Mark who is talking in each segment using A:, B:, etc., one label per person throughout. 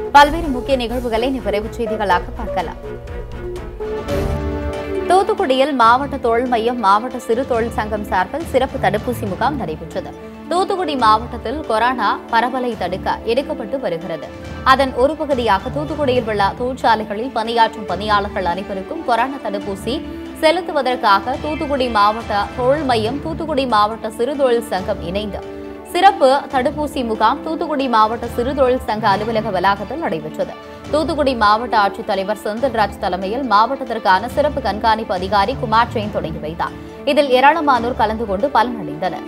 A: பல்வேறு முக்கிய நிகழ்வுகளை இனி விரைவுச் செய்திகளாக பார்க்கலாம் தூத்துக்குடியில் மாவட்ட தொழில் மையம் மாவட்ட சிறு தொழில் சங்கம் சார்பில் சிறப்பு தடுப்பூசி முகாம் நடைபெற்றது தூத்துக்குடி மாவட்டத்தில் கொரோனா பரவலை தடுக்க எடுக்கப்பட்டு வருகிறது அதன் ஒரு பகுதியாக தூத்துக்குடியில் உள்ள தொழிற்சாலைகளில் பணியாற்றும் பணியாளர்கள் அனைவருக்கும் கொரோனா தடுப்பூசி செலுத்துவதற்காக தூத்துக்குடி மாவட்ட தொழில் மையம் தூத்துக்குடி மாவட்ட சிறு தொழில் சங்கம் இணைந்து சிறப்பு தடுப்பூசி முகாம் தூத்துக்குடி மாவட்ட சிறு தொழில் சங்க அலுவலக வளாகத்தில் நடைபெற்றது தூத்துக்குடி மாவட்ட ஆட்சித்தலைவர் செந்தில்ராஜ் தலைமையில் மாவட்டத்திற்கான சிறப்பு கண்காணிப்பு அதிகாரி குமார் ஜெயின் தொடங்கி வைத்தார் இதில் ஏராளமானோர் கலந்து கொண்டு பலனடைந்தனர்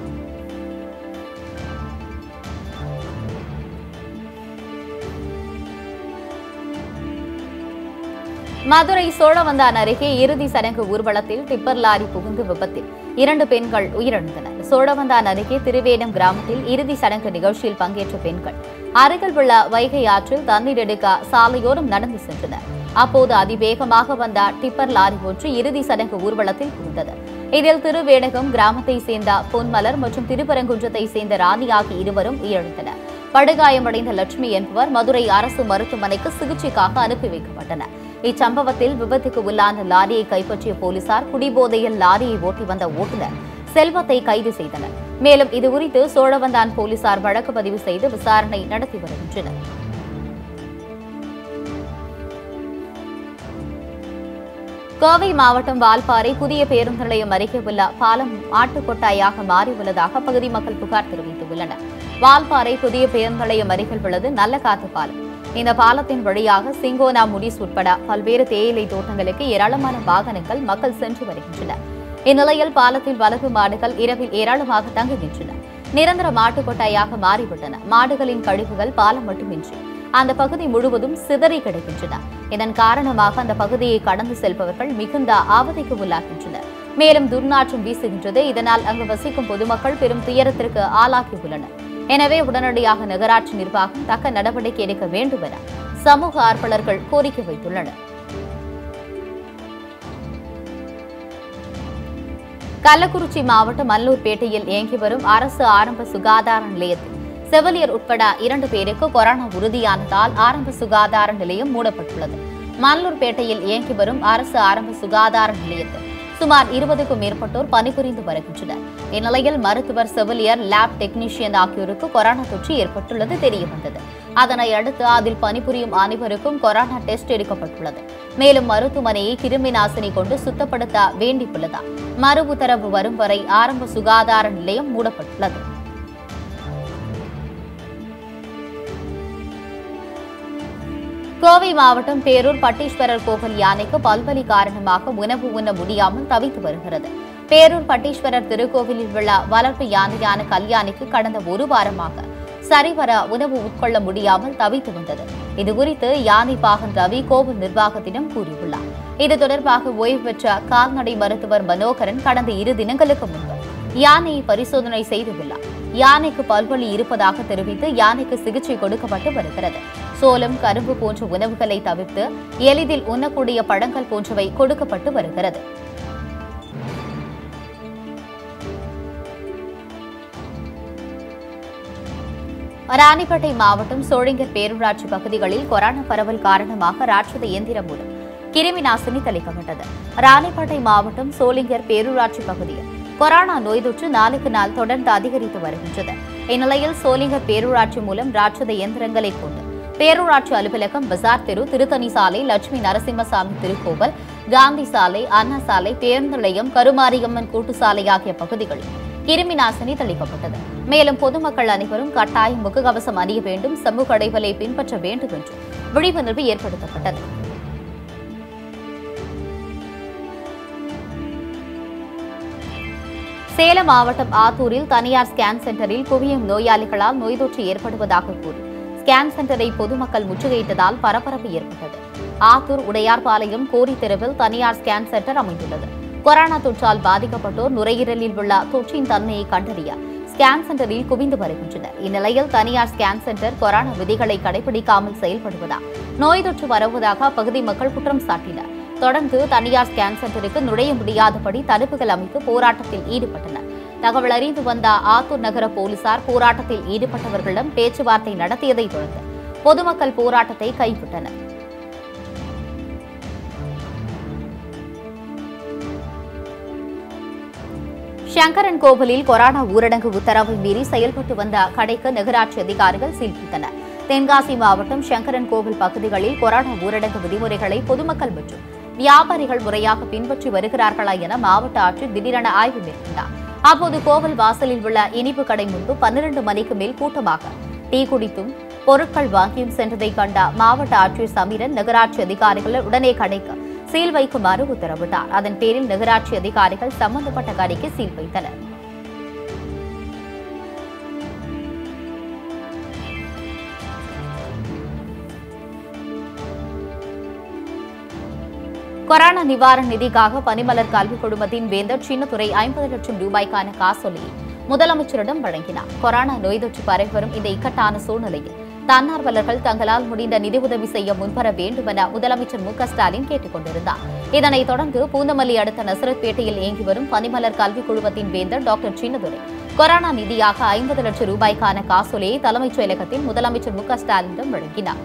A: மதுரை சோழவந்தான் அருகே இறுதி சடங்கு ஊர்வலத்தில் டிப்பர் லாரி புகுந்து விபத்தில் இரண்டு பெண்கள் உயிரிழந்தனர் சோழவந்தான் அருகே திருவேடம் கிராமத்தில் இறுதி சடங்கு நிகழ்ச்சியில் பங்கேற்ற பெண்கள் அருகில் உள்ள வைகை ஆற்றில் தண்ணீர் எடுக்க சாலையோரம் நடந்து சென்றனர் அப்போது அதிவேகமாக வந்த டிப்பர் லாரி ஒன்று இறுதி சடங்கு ஊர்வலத்தில் புகுந்தது இதில் திருவேடகம் கிராமத்தை சேர்ந்த பொன்மலர் மற்றும் திருப்பரங்குன்றத்தை சேர்ந்த ராணி ஆகிய இருவரும் உயிரிழந்தனர் படுகாயமடைந்த லட்சுமி என்பவர் மதுரை அரசு மருத்துவமனைக்கு சிகிச்சைக்காக அனுப்பி வைக்கப்பட்டனர் இச்சம்பவத்தில் விபத்துக்கு உள்ளான லாரியை கைப்பற்றிய போலீசார் குடிபோதையில் லாரியை ஓட்டி வந்த ஓட்டுநர் செல்வத்தை கைது செய்தனர் மேலும் இதுகுறித்து சோழவந்தான் போலீசார் வழக்கு பதிவு செய்து விசாரணை நடத்தி வருகின்றனர் கோவை மாவட்டம் வால்பாறை புதிய பேருந்து நிலையம் அருகே உள்ள பாலம் ஆட்டுக்கொட்டாயாக மாறியுள்ளதாக பகுதி மக்கள் புகார் தெரிவித்துள்ளனர் வால்பாறை புதிய பேருந்து நிலையம் அருகில் உள்ளது நல்ல காத்து பாலம் இந்த பாலத்தின் வழியாக சிங்கோனா முடிஸ் உட்பட பல்வேறு தேயிலை தோட்டங்களுக்கு ஏராளமான வாகனங்கள் மக்கள் சென்று வருகின்றனர் இந்நிலையில் பாலத்தில் வலது மாடுகள் இரவில் ஏராளமாக தங்குகின்றன நிரந்தர மாட்டுக்கொட்டாயாக மாறிவிட்டன மாடுகளின் கழிவுகள் பாலம் மட்டுமின்றி அந்த பகுதி முழுவதும் சிதறி கிடக்கின்றன இதன் காரணமாக அந்த பகுதியை கடந்து செல்பவர்கள் மிகுந்த ஆபத்துக்கு உள்ளாகின்றனர் மேலும் துர்நாற்றம் வீசுகின்றது இதனால் அங்கு வசிக்கும் பொதுமக்கள் பெரும் துயரத்திற்கு ஆளாகியுள்ளனர் எனவே உடனடியாக நகராட்சி நிர்வாகம் தக்க நடவடிக்கை எடுக்க வேண்டும் என சமூக ஆர்வலர்கள் கோரிக்கை வைத்துள்ளனர் கள்ளக்குறிச்சி மாவட்டம் மல்லூர்பேட்டையில் இயங்கி வரும் அரசு ஆரம்ப சுகாதார நிலையத்தில் செவிலியர் உட்பட இரண்டு பேருக்கு கொரோனா உறுதியானதால் ஆரம்ப சுகாதார நிலையம் மூடப்பட்டுள்ளது மல்லூர்பேட்டையில் இயங்கி வரும் அரசு ஆரம்ப சுகாதார நிலையத்தில் சுமார் இருபதுக்கும் மேற்பட்டோர் பணிபுரிந்து வருகின்றனர் இந்நிலையில் மருத்துவர் செவிலியர் லேப் டெக்னீஷியன் ஆகியோருக்கு கொரோனா தொற்று ஏற்பட்டுள்ளது தெரியவந்தது அதனை அடுத்து அதில் பணிபுரியும் அனைவருக்கும் கொரோனா டெஸ்ட் எடுக்கப்பட்டுள்ளது மேலும் மருத்துவமனையை கிருமி நாசினி கொண்டு சுத்தப்படுத்த வேண்டியுள்ளதால் மறு உத்தரவு வரும் வரை ஆரம்ப சுகாதார நிலையம் மூடப்பட்டுள்ளது கோவை மாவட்டம் பேரூர் பட்டீஸ்வரர் கோவில் யானைக்கு பல்வலி காரணமாக உணவு உண்ண முடியாமல் தவித்து வருகிறது பேரூர் பட்டீஸ்வரர் திருக்கோவிலில் உள்ள வளர்ப்பு யானையான கல்யாணிக்கு கடந்த ஒரு வாரமாக சரிவர உணவு உட்கொள்ள முடியாமல் தவித்து வந்தது இதுகுறித்து யானை பாகன் ரவி கோவில் நிர்வாகத்திடம் கூறியுள்ளார் இது தொடர்பாக ஓய்வு பெற்ற கால்நடை மருத்துவர் மனோகரன் கடந்த இரு தினங்களுக்கு முன்பு யானையை பரிசோதனை செய்துள்ளார் யானைக்கு பல்வலி இருப்பதாக தெரிவித்து யானைக்கு சிகிச்சை கொடுக்கப்பட்டு வருகிறது சோளம் கரும்பு போன்ற உணவுகளை தவிர்த்து எளிதில் உண்ணக்கூடிய பழங்கள் போன்றவை கொடுக்கப்பட்டு வருகிறது ராணிப்பேட்டை மாவட்டம் சோழிங்கர் பேரூராட்சி பகுதிகளில் கொரோனா பரவல் காரணமாக ராட்சத இயந்திரம் மூலம் கிருமி நாசினி தெளிக்கப்பட்டது ராணிப்பேட்டை மாவட்டம் சோளிங்கர் பேரூராட்சி பகுதியில் கொரோனா நோய் தொற்று நாளுக்கு நாள் தொடர்ந்து அதிகரித்து வருகின்றது இந்நிலையில் சோளிங்கர் பேரூராட்சி மூலம் ராட்சத இயந்திரங்களை கொண்டு பேரூராட்சி அலுவலகம் பஜார் தெரு திருத்தணி சாலை லட்சுமி நரசிம்மசாமி திருக்கோவில் காந்தி சாலை அண்ணா சாலை பேருந்து நிலையம் கருமாரியம்மன் கூட்டு சாலை ஆகிய பகுதிகளில் கிருமி நாசினி தெளிக்கப்பட்டது மேலும் பொதுமக்கள் அனைவரும் கட்டாயம் முகக்கவசம் அணிய வேண்டும் சமூக இடைவெளியை பின்பற்ற வேண்டும் என்று விழிப்புணர்வு ஏற்படுத்தப்பட்டது சேலம் மாவட்டம் ஆத்தூரில் தனியார் ஸ்கேன் சென்டரில் குவியும் நோயாளிகளால் நோய் தொற்று ஏற்படுவதாக கூறி ஸ்கேன் சென்டரை பொதுமக்கள் முற்றுகையிட்டதால் பரபரப்பு ஏற்பட்டது ஆத்தூர் உடையார்பாளையம் கோரி தெருவில் தனியார் ஸ்கேன் சென்டர் அமைந்துள்ளது கொரோனா தொற்றால் பாதிக்கப்பட்டோர் நுரையீரலில் உள்ள தொற்றின் தன்மையை கண்டறிய ஸ்கேன் சென்டரில் குவிந்து வருகின்றனர் இந்நிலையில் தனியார் ஸ்கேன் சென்டர் கொரோனா விதிகளை கடைபிடிக்காமல் செயல்படுவதால் நோய் தொற்று வருவதாக அப்பகுதி மக்கள் குற்றம் சாட்டினர் தொடர்ந்து தனியார் ஸ்கேன் சென்டருக்கு நுழைய முடியாதபடி தடுப்புகள் அமைத்து போராட்டத்தில் ஈடுபட்டனர் தகவல் அறிந்து வந்த ஆத்தூர் நகர போலீசார் போராட்டத்தில் ஈடுபட்டவர்களிடம் பேச்சுவார்த்தை நடத்தியதைத் தொடர்ந்து பொதுமக்கள் போராட்டத்தை கைவிட்டனர் சங்கரன் கோவிலில் கொரோனா ஊரடங்கு உத்தரவை மீறி செயல்பட்டு வந்த கடைக்கு நகராட்சி அதிகாரிகள் சீல் வைத்தனர் தென்காசி மாவட்டம் சங்கரன் கோவில் பகுதிகளில் கொரோனா ஊரடங்கு விதிமுறைகளை பொதுமக்கள் மற்றும் வியாபாரிகள் முறையாக பின்பற்றி வருகிறார்களா என மாவட்ட ஆட்சியர் திடீரென ஆய்வு மேற்கொண்டார் அப்போது கோவில் வாசலில் உள்ள இனிப்பு கடை முன்பு பன்னிரண்டு மணிக்கு மேல் கூட்டமாக டீ குடித்தும் பொருட்கள் வாங்கியும் சென்றதை கண்ட மாவட்ட ஆட்சியர் சமீரன் நகராட்சி அதிகாரிகள் உடனே கடைக்கு சீல் வைக்குமாறு உத்தரவிட்டார் அதன் பேரில் நகராட்சி அதிகாரிகள் சம்பந்தப்பட்ட கடைக்கு சீல் வைத்தனர் கொரோனா நிவாரண நிதிக்காக பனிமலர் கல்வி குழுமத்தின் வேந்தர் சின்னத்துறை ஐம்பது லட்சம் ரூபாய்க்கான காசோலையை முதலமைச்சரிடம் வழங்கினார் கொரோனா நோய் தொற்று பரவி வரும் இந்த இக்கட்டான சூழ்நிலையில் தன்னார்வலர்கள் தங்களால் முடிந்த நிதியுதவி செய்ய முன்வர வேண்டும் என முதலமைச்சர் மு க ஸ்டாலின் கேட்டுக் கொண்டிருந்தார் இதனைத் தொடர்ந்து பூந்தமல்லி அடுத்த நசரத்பேட்டையில் இயங்கி வரும் பனிமலர் கல்வி குழுமத்தின் வேந்தர் டாக்டர் சின்னதுரை கொரோனா நிதியாக ஐம்பது லட்சம் ரூபாய்க்கான காசோலையை தலைமைச் செயலகத்தில் முதலமைச்சர் மு க ஸ்டாலினிடம் வழங்கினார்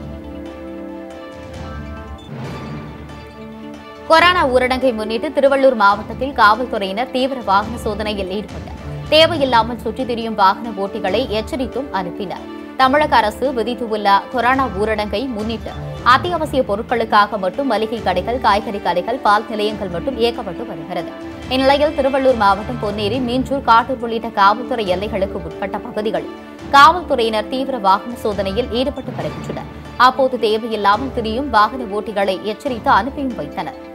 A: கொரோனா ஊரடங்கை முன்னிட்டு திருவள்ளூர் மாவட்டத்தில் காவல்துறையினர் தீவிர வாகன சோதனையில் ஈடுபட்டு தேவையில்லாமல் சுற்றித் திரியும் வாகன ஓட்டிகளை எச்சரித்தும் அனுப்பினர் தமிழக அரசு விதித்துள்ள கொரோனா ஊரடங்கை முன்னிட்டு அத்தியாவசிய பொருட்களுக்காக மட்டும் மளிகை கடைகள் காய்கறி கடைகள் பால் நிலையங்கள் மட்டும் இயக்கப்பட்டு வருகிறது இந்நிலையில் திருவள்ளூர் மாவட்டம் பொன்னேரி மீஞ்சூர் காட்டூர் உள்ளிட்ட காவல்துறை எல்லைகளுக்கு உட்பட்ட பகுதிகளில் காவல்துறையினர் தீவிர வாகன சோதனையில் ஈடுபட்டு வருகின்றனர் அப்போது தேவையில்லாமல் திரியும் வாகன ஓட்டிகளை எச்சரித்து அனுப்பியும் வைத்தனர்